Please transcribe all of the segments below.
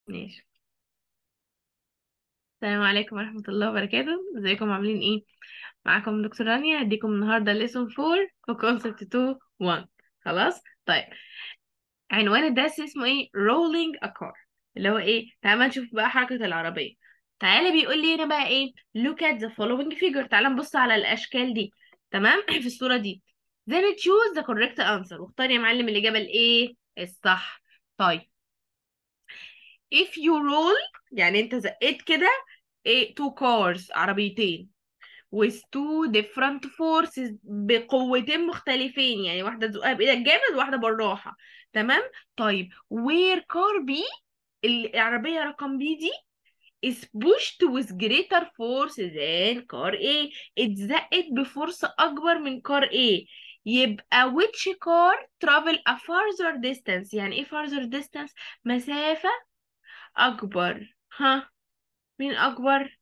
ماشي السلام عليكم ورحمة الله وبركاته ازيكم عاملين ايه معاكم دكتور رانيا هديكم النهاردة lesson 4 في concept 2 1 خلاص طيب عنوان الدرس اسمه ايه rolling a car اللي هو ايه تعالى نشوف بقى حركة العربية تعالى بيقول لي هنا بقى ايه look at the following figure تعالى نبص على الاشكال دي تمام في الصورة دي then choose the correct answer واختار يا معلم الإجابة الايه الصح طيب if you roll يعني انت زقيت كده ايه two cars عربيتين with two different forces بقوتين مختلفين يعني واحدة تزقها بإيدك جامد وواحدة بالراحة تمام طيب where car B العربية رقم B دي is pushed with greater force than car A اتزقت بفرصة أكبر من car A يبقى which car travel a farther distance يعني ايه farther distance مسافة أكبر ها مين أكبر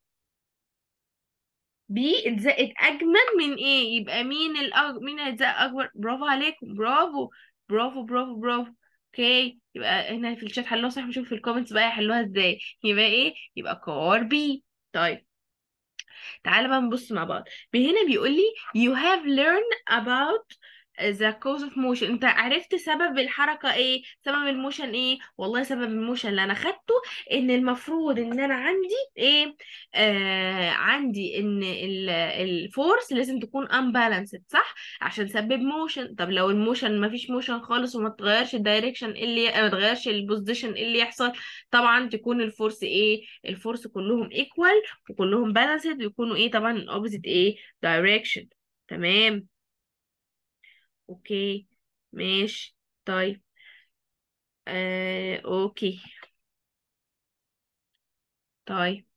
بي اتزقت أجمل من إيه يبقى مين الأج... مين هيتزق أكبر برافو عليكم برافو برافو برافو برافو اوكي يبقى هنا في الشات حلوها صح نشوف في الكومنتس بقى يحلوها ازاي يبقى ايه يبقى كار بي طيب تعالى بقى نبص مع بعض هنا بيقول لي you have learned about the cause of motion انت عرفت سبب الحركة ايه سبب الموشن ايه والله سبب الموشن اللي انا خدته ان المفروض ان انا عندي ايه آه عندي ان الفورس لازم تكون unbalanced صح عشان تسبب موشن طب لو الموشن ما فيش موشن خالص وما تغيرش الدايركشن اللي ما تغيرش البوزيشن اللي يحصل طبعا تكون الفورس ايه الفورس كلهم ايكوال وكلهم بالانسد ويكونوا ايه طبعا opposite ايه direction تمام اوكي ماشي طيب آه، اوكي طيب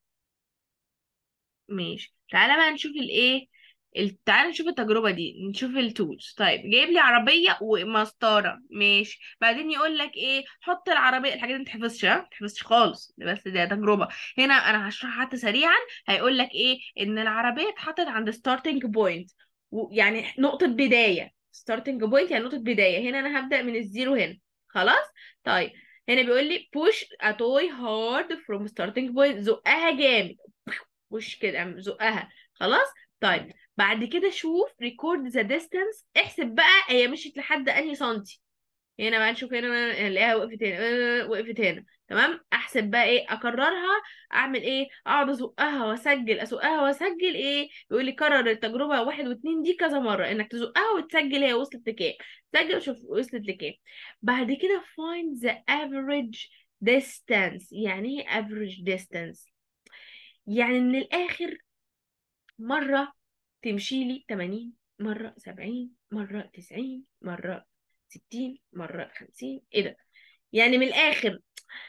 ماشي تعالى بقى نشوف الايه ال- تعالى نشوف التجربة دي نشوف التولز طيب جايب لي عربية ومسطرة ماشي بعدين يقول لك ايه حط العربية الحاجات دي ما تحفظش ها ما تحفظش خالص ده بس ده تجربة هنا انا هشرحها حتى سريعا هيقول لك ايه ان العربية اتحطت عند ستارتنج بوينت يعني نقطة بداية ستارتنج بوينت يعني نقطة بداية هنا انا هبدأ من الزيرو هنا خلاص طيب هنا بيقول لي push a toy hard from starting point زقها جامد وش كده اعمل زقها خلاص طيب بعد كده شوف record the distance احسب بقى هي مشيت لحد انهي سنتي هنا بقى نشوف هنا نلاقيها وقفت هنا آه، وقفت هنا تمام احسب بقى ايه اكررها اعمل ايه اقعد ازقها واسجل اسقها واسجل ايه يقول لي كرر التجربه واحد واتنين دي كذا مره انك تزقها وتسجل هي وصلت لكام سجل وشوف وصلت لكام بعد كده find the average distance يعني ايه average distance يعني من الاخر مره تمشي لي 80 مره 70 مره 90 مره 60 مره 50 ايه ده يعني من الاخر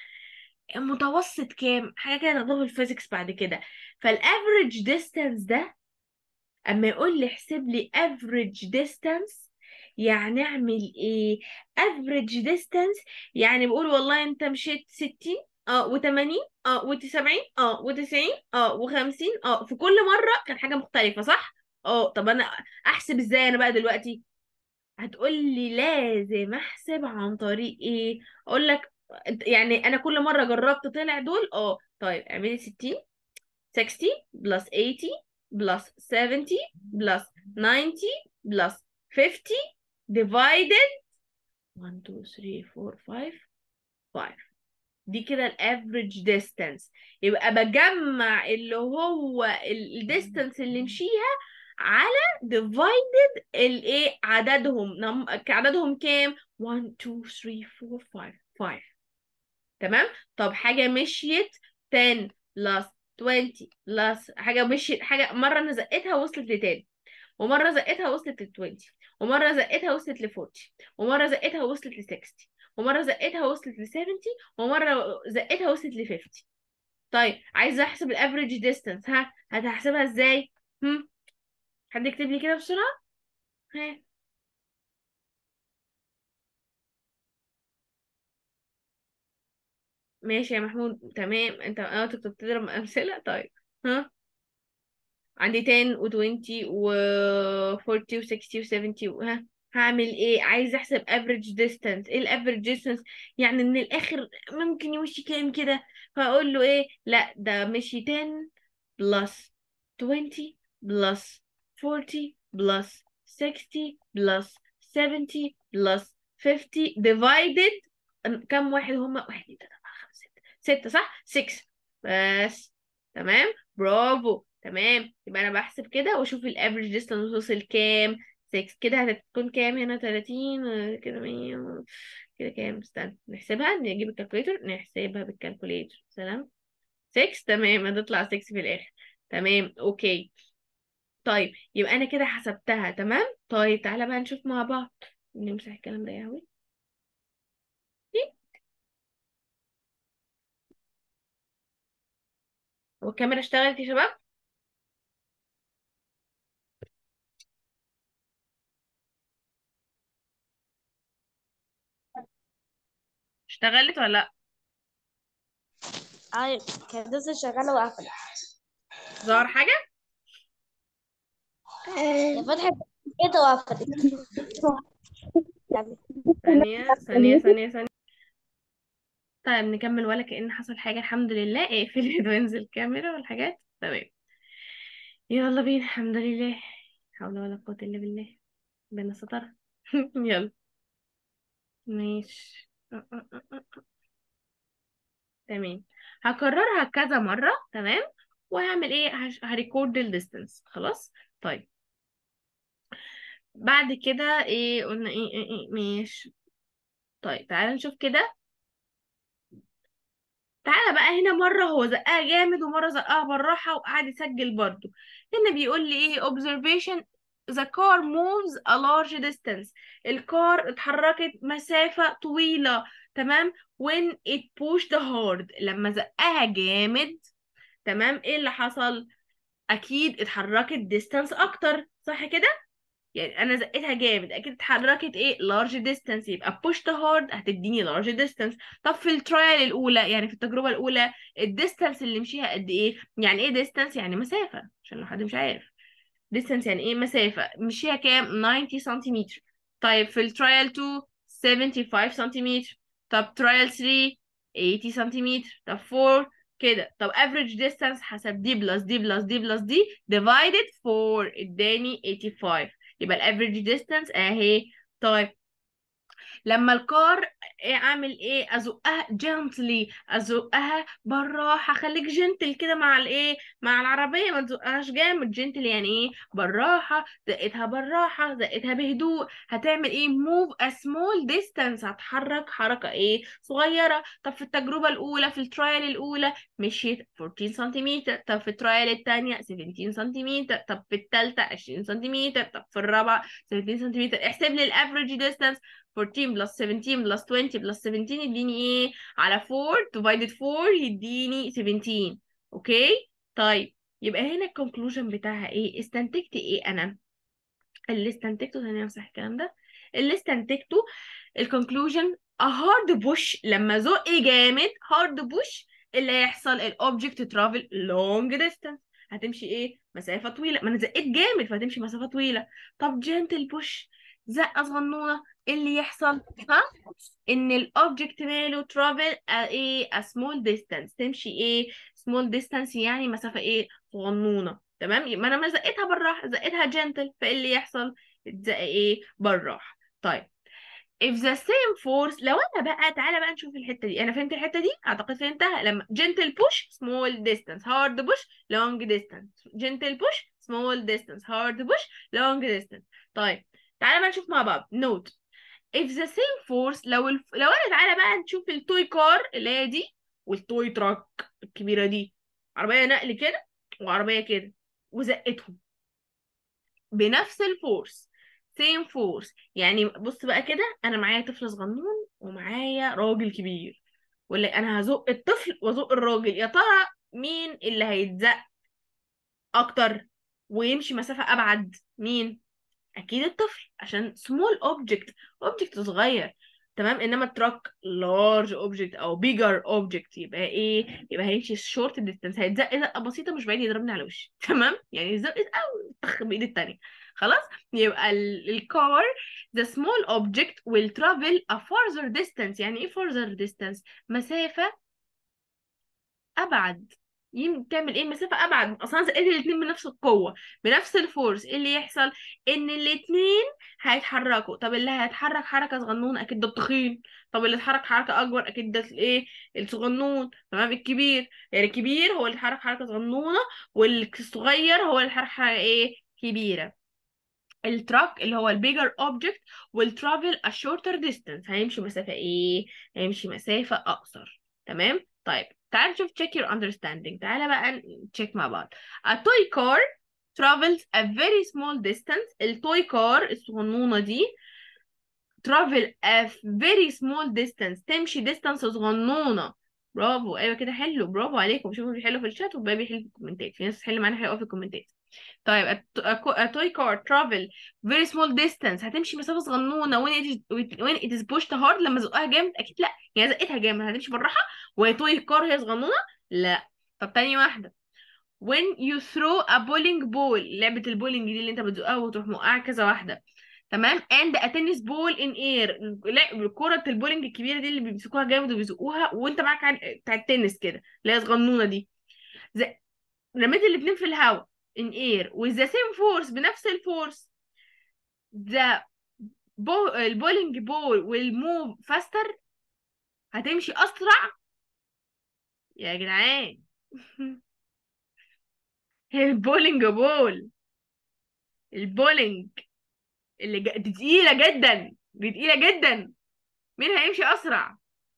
متوسط كام حاجه كده ناخدوها في الفيزيكس بعد كده فالافريج ديستانس ده اما يقول لي احسب لي افريج ديستانس يعني اعمل ايه افريج ديستانس يعني بقول والله انت مشيت 60 اه و80 اه و70 اه و90 اه و50 اه في كل مره كان حاجه مختلفه صح اه طب انا احسب ازاي انا بقى دلوقتي هتقول لي لازم احسب عن طريق ايه اقول لك يعني انا كل مره جربت طلع دول اه طيب اعملي 60 60 بلس 80 بلس 70 بلس 90 بلس 50 divided 1 2 3 4 5 5 دي كده الافريج ديستانس يبقى بجمع اللي هو الديستانس اللي مشيها على divided الايه عددهم نم... عددهم كام 1 2 3 4 5 5 تمام طب حاجة مشيت 10 بلس 20 بلس حاجة مشيت حاجة مرة أنا زقتها وصلت ل 10 ومرة زقتها وصلت ل 20 ومرة زقتها وصلت ل 40 ومرة زقتها وصلت ل 60 ومرة زقتها وصلت ل 70 ومرة زقتها وصلت ل 50 طيب عايزة أحسب الافريج ديستانس ها هتحسبها ازاي؟ هم؟ حد يكتب لي كده بسرعة؟ ها ماشي يا محمود تمام انت اه انت بتضرب امثله طيب ها عندي 10 و20 و40 و60 و70 ها هعمل ايه عايز احسب average distance ايه الافريج distance يعني من الاخر ممكن يمشي كام كده فاقول له ايه لا ده مشي 10 plus 20 plus 40 plus 60 plus 70 plus 50 divided كم واحد هما واحد اتنين تلاتة أربعة خمسة ستة ستة صح 6 بس تمام برافو تمام يبقى انا بحسب كده واشوف الافريج ديستانس وصل كام 6 كده هتكون كام هنا 30 كده 100 كده كام استنى نحسبها نجيب الكالكوليتر نحسبها بالكالكوليتر سلام 6 تمام هتطلع 6 في الاخر تمام اوكي طيب يبقى انا كده حسبتها تمام طيب تعالى بقى نشوف مع بعض نمسح الكلام ده يا هوي هو الكاميرا اشتغلت يا شباب اشتغلت ولا لا ايوه كانت لسه شغالة وقفلت ظهر حاجة يا فتحت كده وقفلت ثانية ثانية ثانية ثانية طيب نكمل ولا كأن حصل حاجة الحمد لله اقفل وانزل الكاميرا والحاجات تمام يلا بينا الحمد لله لا حول ولا قوة إلا بالله ربنا ستر يلا ماشي أه، أه، أه، أه، أه. تمام هكررها كذا مرة تمام وهعمل ايه هش- هريكورد الديستنس خلاص طيب بعد كده ايه قلنا ايه ايه, إيه ماشي طيب تعالى نشوف كده تعالى بقى هنا مرة هو زقها جامد ومرة زقها بالراحة وقعد يسجل برضو هنا بيقول لي ايه observation the car moves a large distance الكار اتحركت مسافة طويلة تمام when it pushed hard لما زقها جامد تمام ايه اللي حصل اكيد اتحركت distance اكتر صح كده يعني انا زقتها جامد اكيد اتحركت ايه large distance يبقى pushed hard هتديني large distance طب في الترايل الاولى يعني في التجربه الاولى الديستانس اللي مشيها قد ايه يعني ايه distance يعني مسافه عشان لو حد مش عارف distance يعني ايه مسافه مشيها كام 90 سنتيمتر طيب في الترايل 2 75 سنتيمتر طب ترايل 3 80 سنتيمتر طب 4 كده طب average distance حسب دي بلس دي بلس دي بلس دي divided 4 اداني 85 يبقى الافريج ديستانس اهي طيب لما الكار إيه اعمل ايه ازقها جنتلي ازقها بالراحه خليك جنتل كده مع الايه مع العربيه ما تزقهاش جامد جنتل يعني ايه بالراحه زقتها بالراحه زقتها بهدوء هتعمل ايه موف ا سمول ديستانس هتحرك حركه ايه صغيره طب في التجربه الاولى في الترايل الاولى مشيت 14 سنتيمتر طب في الترايل الثانيه 17 سنتيمتر طب في الثالثه 20 سنتيمتر طب في الرابعه 17 سنتيمتر احسب لي الافريج ديستانس 14 بلس 17 بلس 20 بلس 17 يديني ايه على 4 divided 4 يديني 17 اوكي طيب يبقى هنا الكونكلوجن بتاعها ايه استنتجت ايه انا اللي استنتجته ثانية امسح الكلام ده اللي استنتجته الكونكلوجن a hard push لما زق جامد hard push اللي هيحصل الاوبجكت ترافل long distance هتمشي ايه مسافة طويلة ما انا زقيت جامد فهتمشي مسافة طويلة طب جنتل بوش زقة صغنونة ايه اللي يحصل ها ان الاوبجكت ماله ترافل ايه a small distance تمشي ايه small distance يعني مسافة ايه صغنونة تمام يبقى انا ما زقتها بالراحة زقتها جنتل فايه اللي يحصل تزق ايه بالراحة طيب if the same force لو انا بقى تعالى بقى نشوف الحته دي انا فهمت الحته دي اعتقد فهمتها لما gentle push small distance hard push long distance gentle push small distance hard push long distance طيب تعالى بقى نشوف مع بعض note if the same force لو الف... لو انا تعالى بقى نشوف التوي كار اللي هي دي والتوي تراك الكبيره دي عربيه نقل كده وعربيه كده وزقتهم بنفس الفورس سيم فورس يعني بص بقى كده انا معايا طفل صغنون ومعايا راجل كبير ولا انا هزق الطفل وازق الراجل يا ترى مين اللي هيتزق اكتر ويمشي مسافة ابعد مين اكيد الطفل عشان سمول اوبجكت اوبجكت صغير تمام انما التراك لارج اوبجكت او بيجر اوبجكت يبقى ايه يبقى هيمشي شورت ديستانس هيتزق زقه بسيطه مش بعيد يضربني على وشي تمام يعني يزق او طخ بايد التانية خلاص يبقى ال- الكار the small object will travel a further distance يعني ايه further distance مسافة أبعد يم تعمل ايه مسافة أبعد أصلا زقيت الاتنين بنفس القوة بنفس الفورس ايه اللي يحصل إن الاتنين هيتحركوا طب اللي هيتحرك حركة صغنونة أكيد ده التخين طب اللي اتحرك حركة أكبر أكيد ده الايه الصغنون تمام الكبير يعني الكبير هو اللي اتحرك حركة صغنونة والصغير هو اللي اتحرك حركة ايه كبيرة التراك اللي هو البيجر اوبجكت will travel a shorter distance هيمشي مسافة ايه هيمشي مسافة اقصر تمام طيب تعال نشوف check your understanding تعالى بقى نتشيك مع بعض a toy car travels a very small distance التوي كار الصغنونة دي travel a very small distance تمشي distance صغنونة برافو ايوه كده حلو برافو عليكم شوفوا بيحلوا في الشات والباقي بيحل في الكومنتات في ناس تحل معانا حلوه في الكومنتات طيب a, a, a toy car travel very small distance هتمشي مسافة صغنونة when it is when it is pushed hard لما زقها جامد أكيد لأ يعني زقتها جامد هتمشي بالراحة وهي toy car هي صغنونة لأ طب تاني واحدة when you throw a bowling ball لعبة البولينج دي اللي انت بتزقها وتروح موقعها كذا واحدة تمام and a tennis ball in air لا كرة البولينج الكبيرة دي اللي بيمسكوها جامد وبيزقوها وانت معاك عن- بتاع التنس كده اللي هي صغنونة دي زي رميت الاتنين في الهواء in air with the same force بنفس الفورس the بو... البولينج بول will move faster هتمشي أسرع يا جدعان البولينج بول البولينج اللي ج... دي تقيلة جدا دي تقيلة جدا مين هيمشي أسرع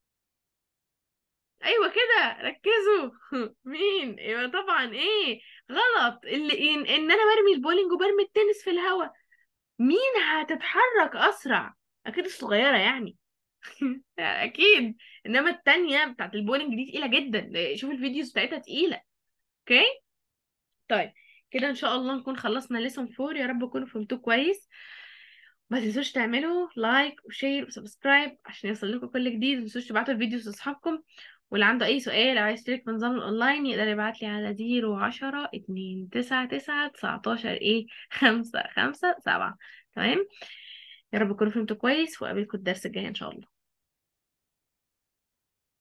أيوة كده ركزوا مين يبقى طبعا إيه غلط اللي إن, إن أنا برمي البولينج وبرمي التنس في الهواء مين هتتحرك أسرع أكيد الصغيرة يعني أكيد إنما التانية بتاعت البولينج دي تقيلة جدا شوف الفيديوز بتاعتها تقيلة أوكي طيب كده ان شاء الله نكون خلصنا ليسون 4 يا رب تكونوا فهمتوه كويس ما تنسوش تعملوا لايك وشير وسبسكرايب عشان يوصل لكم كل جديد ما تنسوش تبعتوا الفيديو لاصحابكم واللي عنده اي سؤال او عايز يشترك في نظام الاونلاين يقدر يبعت لي على 010 299 19 ايه 5 5 7 تمام يا رب تكونوا فهمتوا كويس وقابلكم الدرس الجاي ان شاء الله